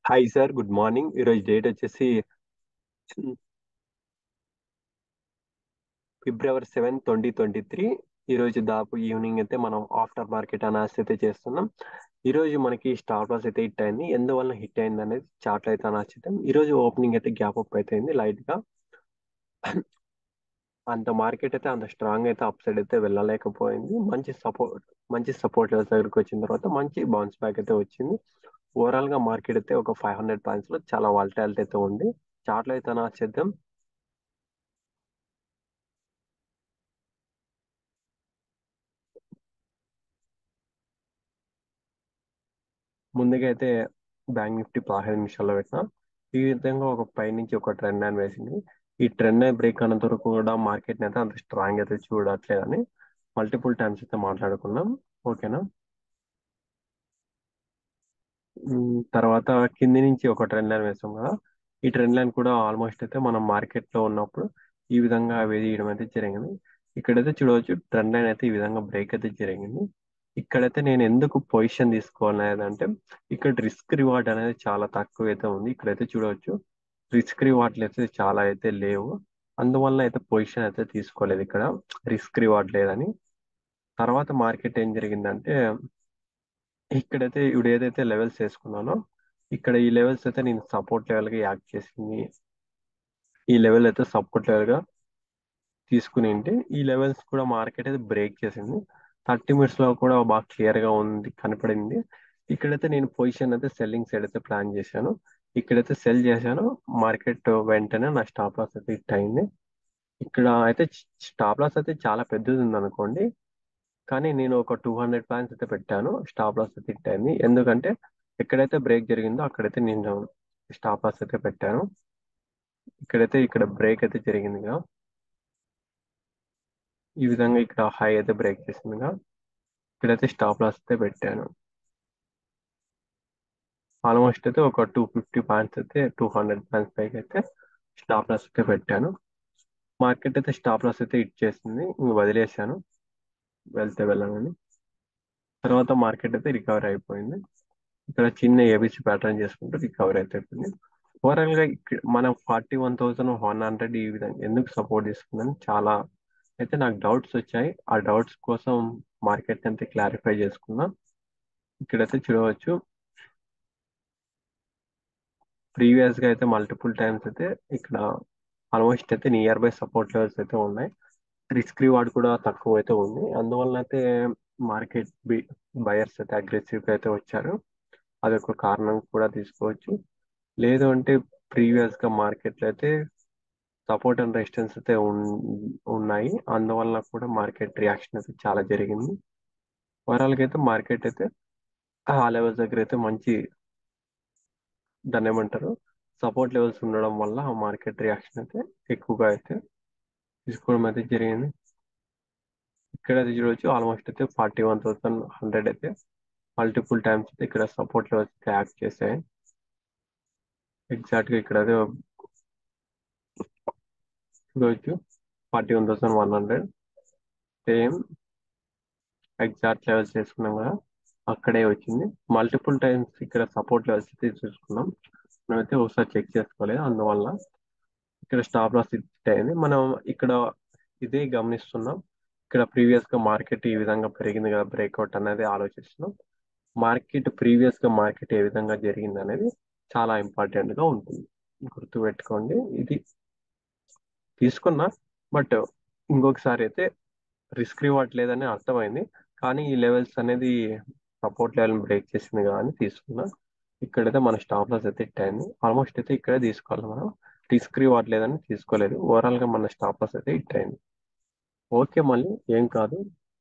hi sir good morning ఈరోజు date వచ్చేసి February seven twenty twenty three ఈరోజు దాపు ఈవినింగ్ అయితే మనం ఆఫ్టర్ మార్కెట్ అనాలిసిస్ అయితే చేస్తున్నాం ఈరోజు మనకి స్టాప్ లాస్ అయితే హిట్ అయింది ఎందువల్ల హిట్ అయింది అనేది చార్ట్ అయితే అనాలిసిస్ చేద్దాం ఈరోజు ఓపెనింగ్ అయితే గ్యాప్ అప్ అయితే అయింది లైట్ గా అంత మార్కెట్ అయితే అంత స్ట్రాంగ్ అయితే అప్ సైడ్ అయితే వెళ్ళలేకపోయింది మంచి సపోర్ట్ మంచి సపోర్ట్ లెవెల్స్ దగ్గరికి వచ్చిన తర్వాత మంచి బౌన్స్ బ్యాక్ అయితే వచ్చింది ఓవరాల్ గా మార్కెట్ అయితే ఒక ఫైవ్ హండ్రెడ్ పాయింట్స్ లో చాలా వాల్టాలిటీ అయితే ఉంది చార్ట్ లో అయితే అనాలిసిస్ చేద్దాం ముందుగా అయితే బ్యాంక్ నిఫ్టీ పదహైదు నిమిషాల్లో పెట్టిన ఈ విధంగా ఒక పై నుంచి ఒక ట్రెండ్ లైన్ వేసింది ఈ ట్రెండ్ లైన్ బ్రేక్ అన్నంత వరకు కూడా మార్కెట్ అయితే అంత స్ట్రాంగ్ అయితే చూడట్లేదని మల్టిపుల్ టైమ్స్ అయితే మాట్లాడుకున్నాం ఓకేనా ఉమ్, తర్వాత కింది నుంచి ఒక ట్రెండ్ లైన్ వేసాం కదా ఈ ట్రెండ్ లైన్ కూడా ఆల్మోస్ట్ అయితే మనం మార్కెట్ లో ఉన్నప్పుడు ఈ విధంగా వేయడం అయితే జరిగింది ఇక్కడైతే చూడవచ్చు ట్రెండ్ లైన్ అయితే ఈ విధంగా బ్రేక్ అయితే జరిగింది ఇక్కడైతే నేను ఎందుకు పొజిషన్ తీసుకోవాలి అంటే ఇక్కడ రిస్క్ రివార్డ్ అనేది చాలా తక్కువ అయితే ఉంది ఇక్కడైతే చూడవచ్చు రిస్క్ రివార్డ్లు అయితే చాలా అయితే లేవు అందువల్ల అయితే పొజిషన్ అయితే తీసుకోలేదు ఇక్కడ రిస్క్ రివార్డ్ లేదని తర్వాత మార్కెట్ ఏం జరిగిందంటే ఇక్కడైతే ఇప్పుడు ఏదైతే లెవెల్స్ వేసుకున్నానో ఇక్కడ ఈ లెవెల్స్ అయితే నేను సపోర్ట్ లెవెల్ గా యాక్ట్ చేసింది ఈ లెవెల్ అయితే సపోర్ట్ లెవెల్ గా తీసుకుని ఉంటే ఈ లెవెల్స్ కూడా మార్కెట్ అయితే బ్రేక్ చేసింది థర్టీ మినిట్స్ లో కూడా బాగా క్లియర్ గా ఉంది కనపడింది ఇక్కడైతే నేను పొజిషన్ అయితే సెల్లింగ్ సైడ్ అయితే ప్లాన్ చేశాను ఇక్కడైతే సెల్ చేశాను మార్కెట్ వెంటనే నా స్టాప్ లాస్ అయితే హిట్ అయింది ఇక్కడ అయితే స్టాప్ లాస్ అయితే చాలా పెద్దది ఉంది అనుకోండి కానీ నేను ఒక టూ హండ్రెడ్ పాయింట్స్ అయితే పెట్టాను స్టాప్ లాస్ అయితే హిట్ అయింది ఎందుకంటే ఎక్కడైతే బ్రేక్ జరిగిందో అక్కడైతే నేను స్టాప్ లాస్ అయితే పెట్టాను ఇక్కడైతే ఇక్కడ బ్రేక్ అయితే జరిగిందిగా ఈ విధంగా ఇక్కడ హై అయితే బ్రేక్ చేసిందిగా ఇక్కడైతే స్టాప్ లాస్ అయితే పెట్టాను ఆల్మోస్ట్ అయితే ఒక టూ ఫిఫ్టీ పాయింట్స్ అయితే టూ హండ్రెడ్ పాయింట్స్ పైకి అయితే స్టాప్ లాస్ అయితే పెట్టాను మార్కెట్ అయితే స్టాప్ లాస్ అయితే హిట్ చేసింది ఇంక వదిలేశాను వెళ్తే వెళ్ళాలని తర్వాత మార్కెట్ అయితే రికవర్ అయిపోయింది ఇక్కడ చిన్న ఏబిసి ప్యాటర్న్ చేసుకుంటూ రికవర్ అయితే అయిపోయింది ఓవరాల్ గా ఇక్కడ మనం forty one thousand one hundred ఈ విధంగా ఎందుకు సపోర్ట్ తీసుకుందని చాలా అయితే నాకు డౌట్స్ వచ్చాయి ఆ డౌట్స్ కోసం మార్కెట్ అంతా క్లారిఫై చేసుకున్నా ఇక్కడైతే చూడవచ్చు ప్రీవియస్ గా అయితే మల్టిపుల్ టైమ్స్ అయితే ఇక్కడ ఆల్మోస్ట్ అయితే నియర్ బై సపోర్ట్ లెవెల్స్ అయితే ఉన్నాయి రిస్క్ రివార్డ్ కూడా తక్కువ అయితే ఉంది అందువలన అయితే మార్కెట్ బి బయర్స్ అయితే అగ్రెసివ్ గా అయితే వచ్చారు అదొక కారణం కూడా తీసుకోవచ్చు లేదు అంటే ప్రీవియస్ గా మార్కెట్ లో అయితే సపోర్ట్ అండ్ రెసిస్టెన్స్ అయితే ఉన్- ఉన్నాయి అందువలన కూడా మార్కెట్ రియాక్షన్ అయితే చాలా జరిగింది ఓవరాల్ గా అయితే మార్కెట్ అయితే ఆ లెవెల్స్ దగ్గర అయితే మంచి దాన్ని ఏమంటారు సపోర్ట్ లెవెల్స్ ఉండడం వల్ల ఆ మార్కెట్ రియాక్షన్ అయితే ఎక్కువగా అయితే తీసుకోవడం అయితే జరిగింది ఇక్కడ అయితే చూడవచ్చు ఆల్మోస్ట్ అయితే ఫార్టీ వన్ థౌసండ్ హండ్రెడ్ అయితే మల్టిపుల్ టైమ్స్ అయితే ఇక్కడ సపోర్ట్ లెవెల్స్ అయితే యాక్ట్ చేశాయి ఎగ్జాక్ట్ గా ఇక్కడ అయితే చూడవచ్చు forty one thousand one hundred same exact levels చేసుకున్నాం కదా అక్కడే వచ్చింది మల్టిపుల్ టైమ్స్ ఇక్కడ సపోర్ట్ లెవెల్స్ అయితే చూసుకున్నాం మనమైతే ఒకసారి చెక్ చేసుకోలేదు అందువల్ల ఇక్కడ స్టాప్ లాస్ హిట్ అయింది మనం ఇక్కడ ఇదే గమనిస్తున్నాం ఇక్కడ ప్రీవియస్ గా మార్కెట్ ఈ విధంగా పెరిగింది కదా బ్రేక్అవుట్ అనేది ఆలోచిస్తున్నాం మార్కెట్ ప్రీవియస్ గా మార్కెట్ ఏ విధంగా జరిగింది అనేది చాలా ఇంపార్టెంట్ గా ఉంటుంది గుర్తు పెట్టుకోండి ఇది తీసుకున్నా బట్ ఇంకొకసారి అయితే రిస్క్ రివార్డ్ లేదని అర్థమైంది కానీ ఈ లెవెల్స్ అనేది సపోర్ట్ లెవెల్ బ్రేక్ చేసింది కదా అని తీసుకున్నా ఇక్కడైతే మన స్టాప్ లాస్ అయితే హిట్ అయింది ఆల్మోస్ట్ అయితే ఇక్కడే తీసుకోవాలి మనం రిస్క్ రివార్డ్ లేదని తీసుకోలేదు ఓవరాల్ గా మన స్టాప్ లాస్ అయితే హిట్ అయింది ఓకే మళ్ళీ ఏం కాదు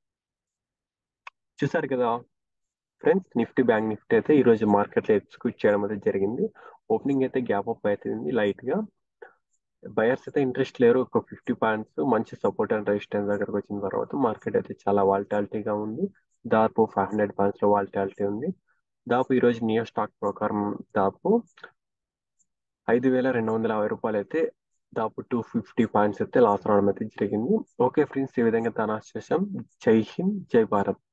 చూసారు కదా ఫ్రెండ్స్ నిఫ్టీ బ్యాంక్ నిఫ్టీ అయితే ఈ రోజు మార్కెట్ లో ఎక్స్క్యూట్ చేయడం అయితే జరిగింది ఓపెనింగ్ అయితే గ్యాప్ అప్ అవుతుంది లైట్ గా బయర్స్ అయితే ఇంట్రెస్ట్ లేరు ఒక ఫిఫ్టీ పాయింట్స్ మంచి సపోర్ట్ అండ్ రెసిస్టెన్స్ దగ్గరకు వచ్చిన తర్వాత మార్కెట్ అయితే చాలా వాల్టాలిటీగా ఉంది దాదాపు ఫైవ్ హండ్రెడ్ పాయింట్స్ లో వాల్టాలిటీ ఉంది దాదాపు ఈ రోజు నియో స్టాక్ ప్రకారం దాదాపు ఐదు వేల రెండు వందల యాభై రూపాయలు అయితే దాదాపు టూ ఫిఫ్టీ పాయింట్స్ అయితే లాస్ రావడం అయితే జరిగింది ఓకే ఫ్రెండ్స్ ఈ విధంగా తనాస్ చేసాం జై హింద్ జై భారత్